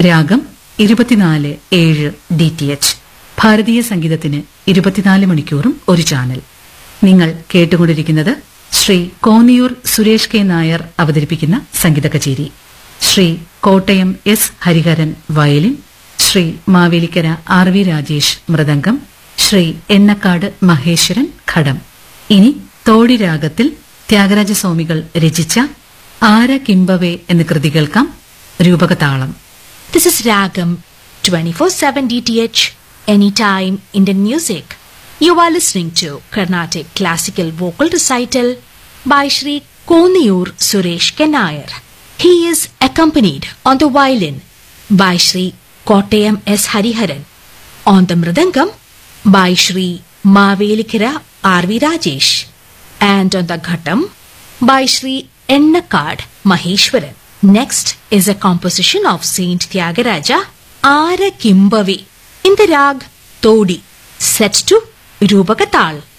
രാഗം ഇരുപത്തിനാല് ഏഴ് ഡി ടി എച്ച് ഭാരതീയ സംഗീതത്തിന് ഇരുപത്തിനാല് മണിക്കൂറും ഒരു ചാനൽ നിങ്ങൾ കേട്ടുകൊണ്ടിരിക്കുന്നത് ശ്രീ കോന്നിയൂർ സുരേഷ് കെ നായർ അവതരിപ്പിക്കുന്ന സംഗീത കച്ചേരി Shri Kottayam S Hariharan violin Shri Mavelikkara R V Rajesh mridangam Shri Ennakkad Maheshwaran ghatam ഇനി തോടി രാഗത്തിൽ ത്യാഗരാജസ്വാമികൾ രചിച്ച ആര കിംബവേ എന്ന കൃതി കേൾക്കാം രൂപകതാളം This is Ragam 24/7 DTH anytime Indian music. You are listening to Carnatic classical vocal recital by Shri Koniyur Suresh Kenayar. He is accompanied on the violin by Shri Kottayam S Hariharan, on the mridangam by Shri Mavelikira R.V. Rajesh, and on the ghatam by Shri Ennakad Maheshwaran. Next is a composition of Saint Tyagaraja, Ara Kimbavi, in the rag Todi, set to Rupakatal.